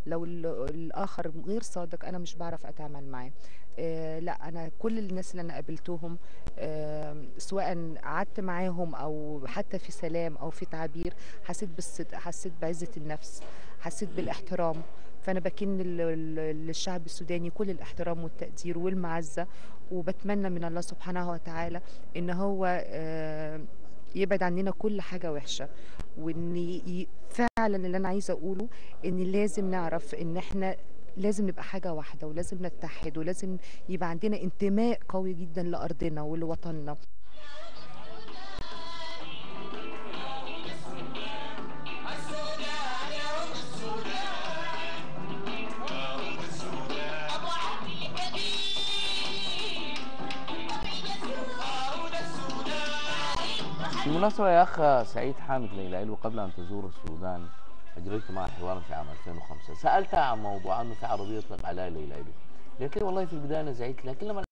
لو ال- الاخر غير صادق انا مش بعرف اتعامل معاه آه، لا انا كل الناس اللي انا قابلتهم آه، سواء قعدت معاهم او حتى في سلام او في تعبير حسيت بالصدق حسيت بعزة النفس حسيت بالاحترام فانا بكن لل- لل- للشعب السوداني كل الاحترام والتقدير والمعزة وبتمنى من الله سبحانه وتعالى ان هو آه، يبعد عننا كل حاجة وحشة وان ي- فعلا اللي انا عايزة اقوله ان لازم نعرف ان احنا لازم نبقى حاجة واحدة ولازم نتحد ولازم يبقى عندنا انتماء قوي جدا لأرضنا ولوطننا بالمناسبة يا أخ سعيد حامد ليلى علو قبل أن تزور السودان أجريت معها حوارا في عام 2005 سألتها عن موضوع أنه في عربية يطلق عليها ليلى علو قالت لي والله في البداية أنا زعلت لكن لما